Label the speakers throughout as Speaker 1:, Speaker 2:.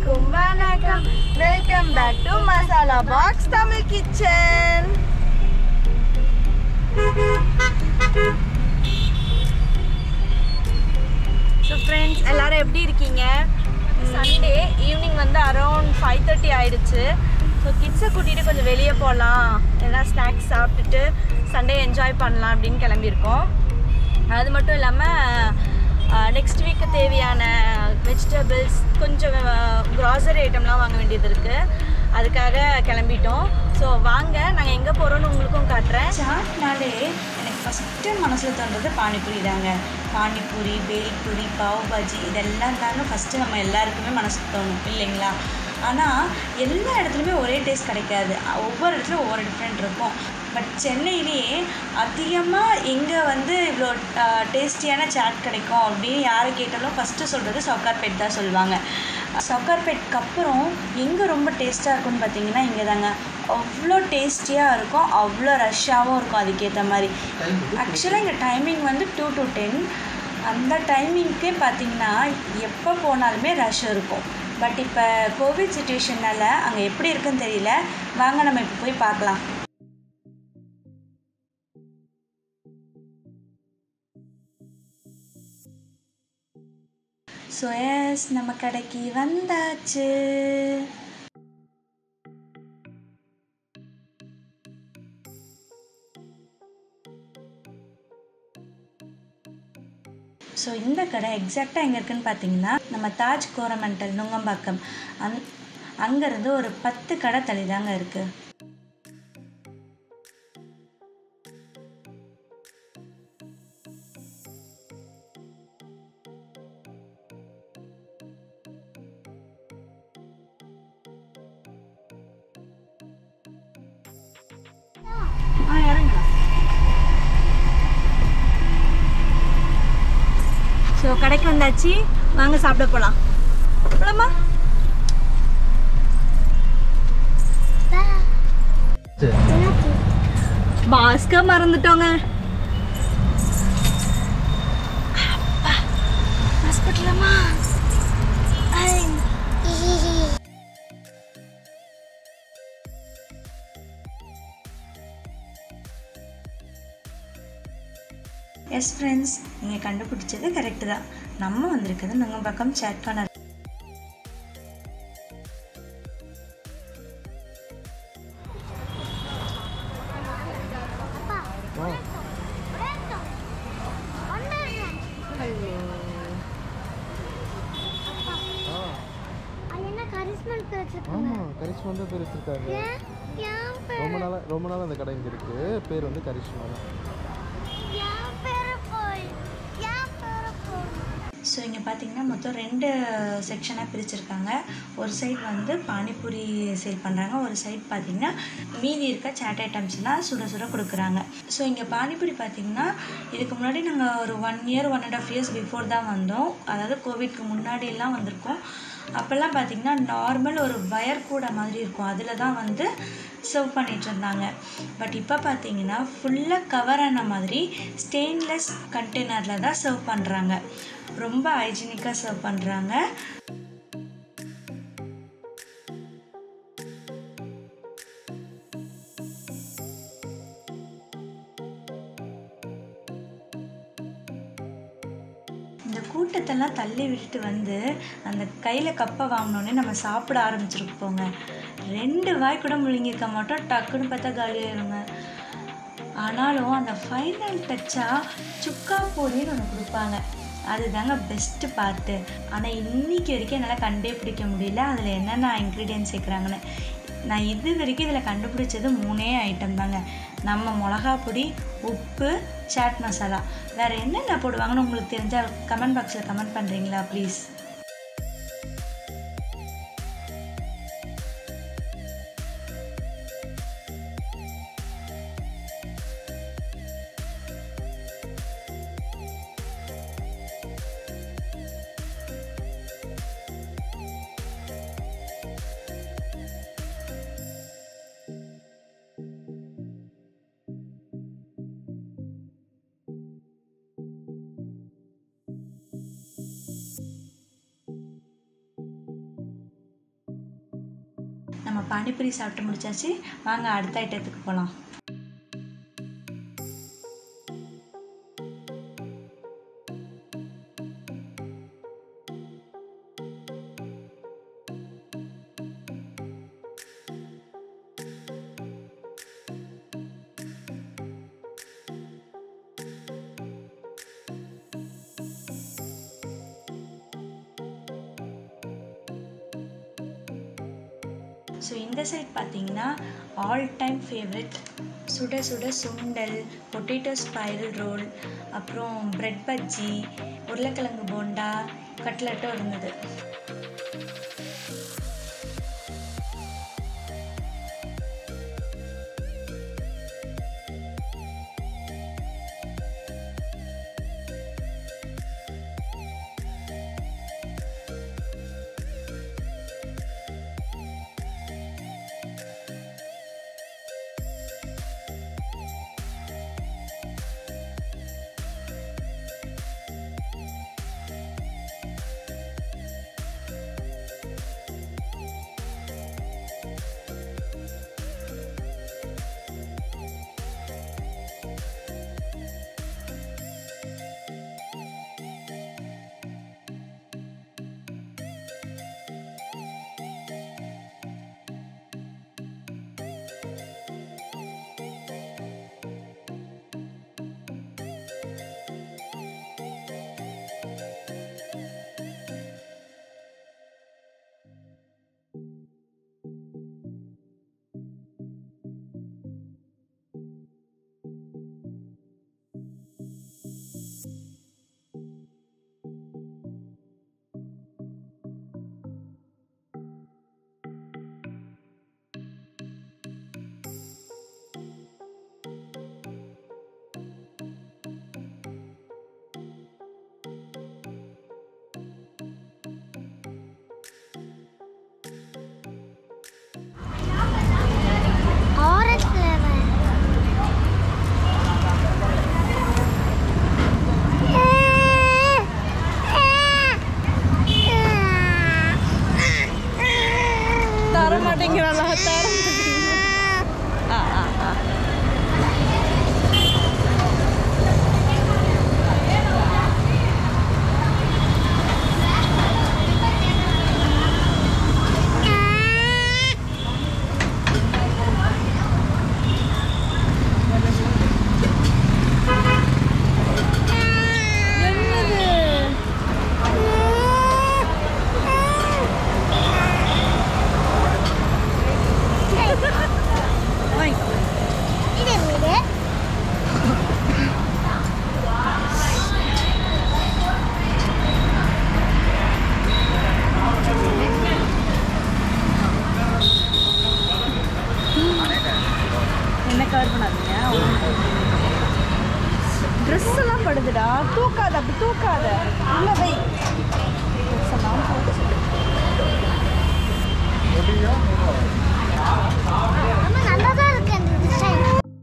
Speaker 1: எல்லாருக்கும் வணக்கம் welcome back to masala box Tamil kitchen so friends எல்லாரும் எப்படி இருக்கீங்க சண்டே ஈவினிங் வந்து அரௌண்ட் ஃபைவ் தேர்ட்டி ஆயிடுச்சு ஸோ கிட்ஸை கூட்டிகிட்டு கொஞ்சம் வெளியே போகலாம் எதனா ஸ்நாக்ஸ் சாப்பிட்டுட்டு சண்டே என்ஜாய் பண்ணலாம் அப்படின்னு கிளம்பியிருக்கோம் அது மட்டும் இல்லாமல் நெக்ஸ்ட் வீக்கு தேவையான வெஜிடபிள்ஸ் கொஞ்சம் க்ராசரி ஐட்டம்லாம் வாங்க வேண்டியது இருக்குது அதுக்காக கிளம்பிட்டோம் ஸோ வாங்க நாங்கள் எங்கே போகிறோன்னு உங்களுக்கும் காட்டுறேன்
Speaker 2: சாட்னாலே எனக்கு ஃபஸ்ட்டு மனசில் தோன்றது பானிபூரி தாங்க பானிபூரி பேல்பூரி பாவ் பாஜி இதெல்லாம் தாங்க ஃபஸ்ட்டு நம்ம எல்லாருக்குமே மனசுக்கு தோணும் இல்லைங்களா ஆனால் எல்லா இடத்துலையுமே ஒரே டேஸ்ட் கிடைக்காது ஒவ்வொரு இடத்துலையும் ஒவ்வொரு டிஃப்ரெண்ட் இருக்கும் பட் சென்னையிலேயே அதிகமாக எங்கே வந்து இவ்வளோ டேஸ்டியான சாட் கிடைக்கும் அப்படின்னு யாரை கேட்டாலும் ஃபஸ்ட்டு சொல்கிறது சவுகார்பேட் தான் சொல்லுவாங்க சவுகார்பேட்க்கு அப்புறம் எங்கே ரொம்ப டேஸ்ட்டாக இருக்கும்னு பார்த்தீங்கன்னா இங்கே தாங்க அவ்வளோ டேஸ்டியாக இருக்கும் அவ்வளோ ரஷ்ஷாகவும் இருக்கும் அதுக்கேற்ற மாதிரி ஆக்சுவலாக இங்கே டைமிங் வந்து டூ டு டென் அந்த டைமிங்க்கே பார்த்தீங்கன்னா எப்போ போனாலுமே ரஷ் இருக்கும் பட் இப்போ கோவிட் சுச்சுவேஷனால் அங்கே எப்படி இருக்குன்னு தெரியல வாங்க நம்ம இப்போ போய் பார்க்கலாம் ஸோ எஸ் நம்ம கடைக்கு வந்தாச்சு ஸோ இந்த கடை எக்ஸாக்டாக எங்கே இருக்குன்னு பார்த்தீங்கன்னா நம்ம தாஜ் கோரமெண்டல் நுங்கம்பாக்கம் அங் அங்கேருந்து ஒரு பத்து கடை தள்ளி தாங்க இருக்குது
Speaker 1: ஆ இறங்கலாம் ஸோ கடைக்கு வந்தாச்சு வாங்க சாப்பிட போகலாம் போலாமா மாஸ்க மறந்துட்டோங்க ஹாஸ்பிட்டலமா
Speaker 2: எஸ் ஃப்ரெண்ட்ஸ் நீங்கள் கண்டுபிடிச்சது கரெக்டு தான் நம்ம வந்திருக்கிறது நுங்கம்பாக்கம் சேட் கார்னர்
Speaker 3: ஆமாம் கரிஷ்மா தான் பேர் வச்சிருக்காங்க ரொம்ப நாளாக ரொம்ப நாள் அந்த கடை இங்கே இருக்கு பேர் வந்து கரிஷ்மா தான்
Speaker 2: ஸோ இங்கே பார்த்தீங்கன்னா மொத்தம் ரெண்டு செக்ஷனாக பிரிச்சிருக்காங்க ஒரு சைடு வந்து பானிபூரி சேல் பண்ணுறாங்க ஒரு சைடு பார்த்தீங்கன்னா மீதி இருக்க சாட் ஐட்டம்ஸ்லாம் சுட சுட கொடுக்குறாங்க ஸோ இங்கே பானிபூரி பார்த்தீங்கன்னா இதுக்கு முன்னாடி நாங்கள் ஒரு one year one and half years before தான் வந்தோம் அதாவது கோவிட்க்கு முன்னாடியெல்லாம் வந்திருக்கோம் அப்போல்லாம் பார்த்தீங்கன்னா நார்மல் ஒரு வயர் கூட மாதிரி இருக்கும் அதில் தான் வந்து சர்வ் பண்ணிட்டு இருந்தாங்க பட் இப்போ பார்த்தீங்கன்னா ஃபுல்லாக கவர் ஆன மாதிரி ஸ்டெயின்லெஸ் கண்டெய்னரில் தான் சர்வ் பண்ணுறாங்க ரொம்ப ஹைஜீனிக்காக சர்வ் பண்ணுறாங்க இந்த கூட்டத்தெல்லாம் தள்ளி விட்டுட்டு வந்து அந்த கையில் கப்பை வாங்கினோடனே நம்ம சாப்பிட ஆரம்பிச்சிருப்போங்க ரெண்டு வாய் கூட முழுங்கியிருக்க மாட்டோம் டக்குன்னு பார்த்தா காலியாயிருங்க ஆனாலும் அந்த ஃபைனல் டச்சாக சுக்கா பொடின்னு ஒன்று கொடுப்பாங்க அதுதாங்க பெஸ்ட்டு பார்ட்டு ஆனால் இன்னைக்கு வரைக்கும் என்னால் கண்டே பிடிக்க முடியல அதில் என்னென்ன இன்க்ரீடியன்ட் சேர்க்குறாங்கன்னு நான் இது வரைக்கும் இதில் கண்டுபிடிச்சது மூணே ஐட்டம் தாங்க நம்ம மிளகா பொடி உப்பு சாட் மசாலா வேறு என்னென்ன போடுவாங்கன்னு உங்களுக்கு தெரிஞ்சால் கமெண்ட் பாக்ஸில் கமெண்ட் பண்ணுறீங்களா ப்ளீஸ் நம்ம பானிபூரி சாப்பிட்டு முடிச்சாச்சு வாங்க அடுத்த ஐட்டத்துக்கு போகலாம் ஸோ இந்த சைட் பார்த்தீங்கன்னா ஆல் டைம் ஃபேவரட் சுட சுட சுண்டல் பொட்டேட்டோ ஸ்பைரல் ரோல் அப்புறம் பிரெட் பஜ்ஜி உருளைக்கிழங்கு போண்டா கட்லெட்டும் இருந்தது
Speaker 4: ஆரஞ்சு ஃப்ளேவர்
Speaker 1: தர மாட்டேங்கிறாளா தர ஆ ஆ ஆ
Speaker 4: இது வீடு
Speaker 1: என்ன கவர் பண்ணாதீங்க ட்ரெஸ் எல்லாம் படுதுடா தூக்காத அப்படி தூக்காத உள்ள வை Dress எல்லாம் போச்சு.
Speaker 4: அம்மா நல்லா தான் இருக்கு அந்த டிசைன்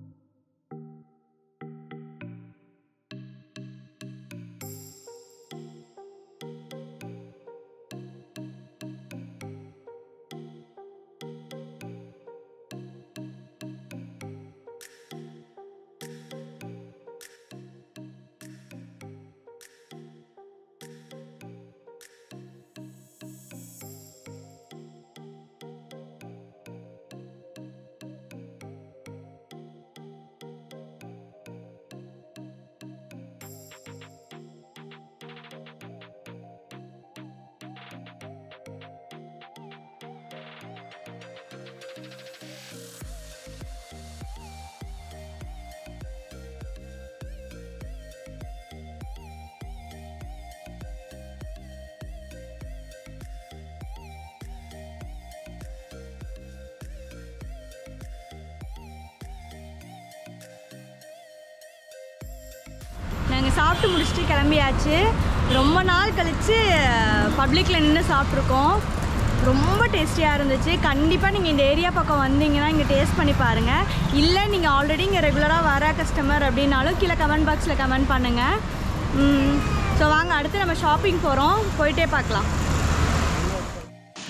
Speaker 1: நாங்கள் சாப்பிட்டு முடிச்சுட்டு கிளம்பியாச்சு ரொம்ப நாள் கழித்து பப்ளிக்கில் நின்று சாப்பிட்ருக்கோம் ரொம்ப டேஸ்டியாக இருந்துச்சு கண்டிப்பாக நீங்கள் இந்த ஏரியா பக்கம் வந்தீங்கன்னா இங்கே டேஸ்ட் பண்ணி பாருங்கள் இல்லை நீங்கள் ஆல்ரெடி இங்கே ரெகுலராக வர கஸ்டமர் அப்படின்னாலும் கீழே கமெண்ட் பாக்ஸில் கமெண்ட் பண்ணுங்கள் ஸோ வாங்க அடுத்து நம்ம ஷாப்பிங் போகிறோம் போயிட்டே பார்க்கலாம்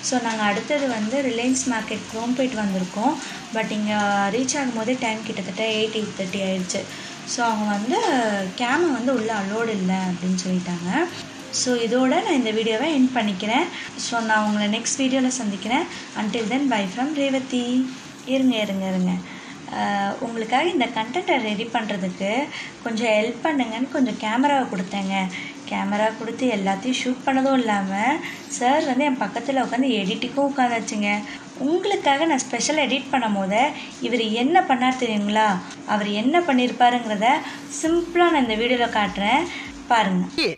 Speaker 2: ஸோ நாங்கள் அடுத்தது வந்து ரிலையன்ஸ் மார்க்கெட் குரோம்பேட் வந்திருக்கோம் பட் இங்கே ரீச் ஆகும்போதே டைம் கிட்டத்தட்ட எயிட் எயிட் தேர்ட்டி ஆயிடுச்சு ஸோ அவங்க வந்து கேமை வந்து உள்ளே அலோடு இல்லை அப்படின்னு சொல்லிட்டாங்க ஸோ இதோட நான் இந்த வீடியோவை எண்ட் பண்ணிக்கிறேன் ஸோ நான் உங்களை நெக்ஸ்ட் வீடியோவில் சந்திக்கிறேன் until then bye from Revathi இருங்க இருங்க இருங்க ஆஹ் உங்களுக்காக இந்த கண்டென்ட்டை ரெடி பண்ணுறதுக்கு கொஞ்சம் ஹெல்ப் பண்ணுங்கன்னு கொஞ்சம் கேமராவை கொடுத்தேங்க கேமரா கொடுத்து எல்லாத்தையும் ஷூட் பண்ணதும் இல்லாமல் சார் வந்து என் பக்கத்தில் உட்காந்து எடிட்டிங்கும் உட்காந்துச்சுங்க உங்களுக்காக நான் ஸ்பெஷல் எடிட் பண்ணும் போது இவர் என்ன பண்ணார் தெரியுங்களா அவர் என்ன பண்ணியிருப்பாருங்கிறத சிம்பிளாக நான் இந்த வீடியோவில் காட்டுறேன் பாருங்கள்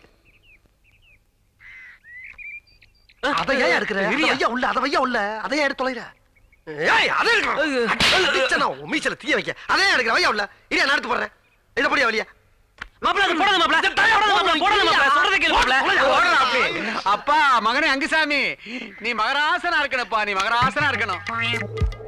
Speaker 5: அதை ஏன் எடுக்கிற அதை வையா உள்ள அதை வையா உள்ள அதை ஏன் எடுத்து தொலைற ஏய் அதை எடுக்கணும் மீச்சல தீய வைக்க அதை ஏன் எடுக்கிற வையா உள்ள இரு நான் எடுத்து போடுறேன் இதை படியா வழியா
Speaker 6: மாப்பிள அது போடாத மாப்பிள போடாத மாப்பிள போடாத மாப்பிள சொல்றத கேளு மாப்பிள
Speaker 5: ஓடுறா அப்படி.
Speaker 7: அப்பா மகனே அங்குசாமி நீ மகராசனா இருக்கணும்ப்பா நீ மகராசனா இருக்கணும்